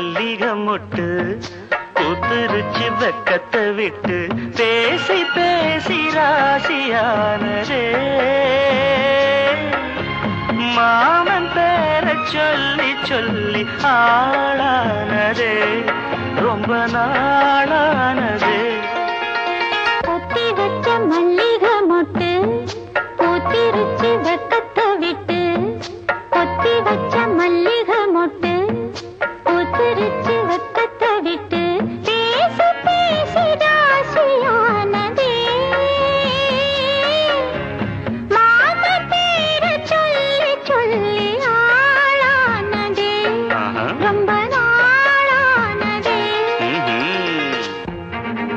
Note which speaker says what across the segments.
Speaker 1: மல்லிகை மொட்டு பூத்துருச்சு வெக்கத்தை விட்டு பேசி பேசி ராசியானதே மாமன் பேர சொல்லி சொல்லி ஆளானதே ரொம்ப நாளானதே
Speaker 2: கொத்தி வச்ச மல்லிகை மொட்டு பூத்திருச்சு வெக்கத்தை விட்டு கொத்தி வச்ச மல்லிகை மொட்டு பூத்திருச்சு வெக்கத்தை விட்டு பேசி பேசி ராசியானதே மாம பேர சொல்லி சொல்லி ஆளானதே
Speaker 1: ஆஹா.
Speaker 2: ரொம்ப நாளானதே
Speaker 1: ம்ஹும்.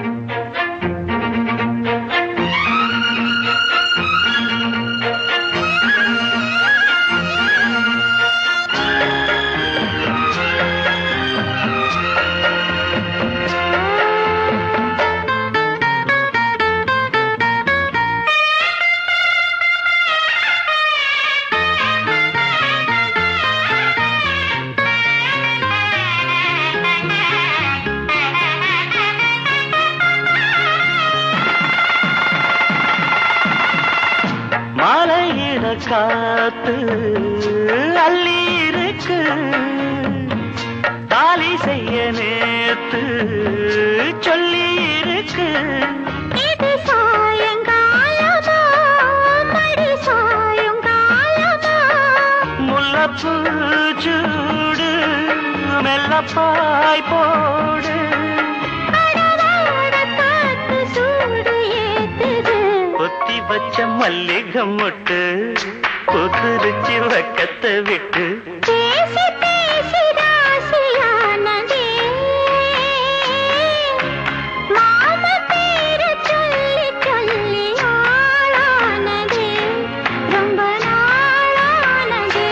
Speaker 1: மலையிட காத்து அள்ளி இருக்கு தாலி செய்ய நேத்து சொல்லி இருக்கு
Speaker 2: இது சாயங்காலமா மடி சாயங்காலமா
Speaker 1: முல்லப்பூ சூடு மெல்லப்பாய் போடு
Speaker 2: அடராட காத்து சூடு ஏத்துது
Speaker 1: கொத்தி வச்ச மல்லிகை மொட்டு கொத்துருச்சு வக்கத்தை விட்டு
Speaker 2: பேசி பேசி ராசியானதே மாம பேர சொல்லி சொல்லி ஆளானதே ரொம்ப நாளானதே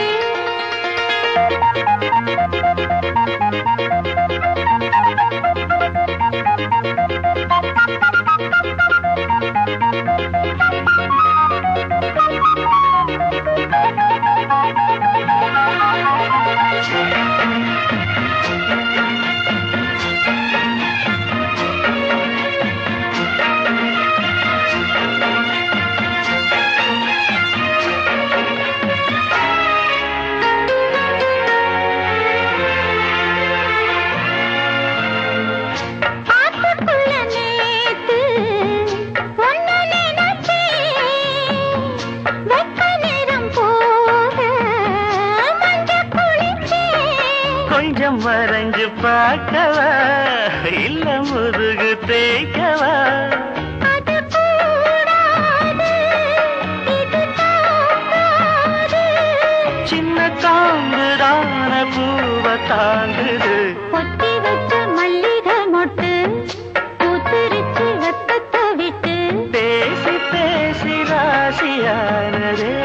Speaker 2: ஆத்துக்குள்ள நேத்து ஒன்னு நினைச்சேன் வெக்க நிறம் போக மஞ்ச குளிச்சேன்
Speaker 1: கொஞ்சம் மறைஞ்சு பார்க்கவா இல்ல முதுகு தேய்க்கவா
Speaker 2: அது கூடாது இது தாங்காது
Speaker 1: சின்ன காம்புதான பூவ தாங்குது
Speaker 2: கொத்தி வச்ச மல்லிகை மொட்டு பூத்திருச்சு வெக்கத்தை விட்டு
Speaker 1: பேசி பேசி ராசியானதே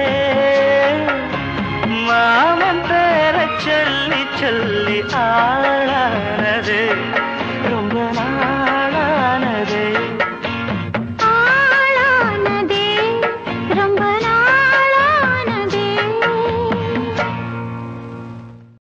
Speaker 1: மாமன் பேர சொல்லி சொல்லி ஆ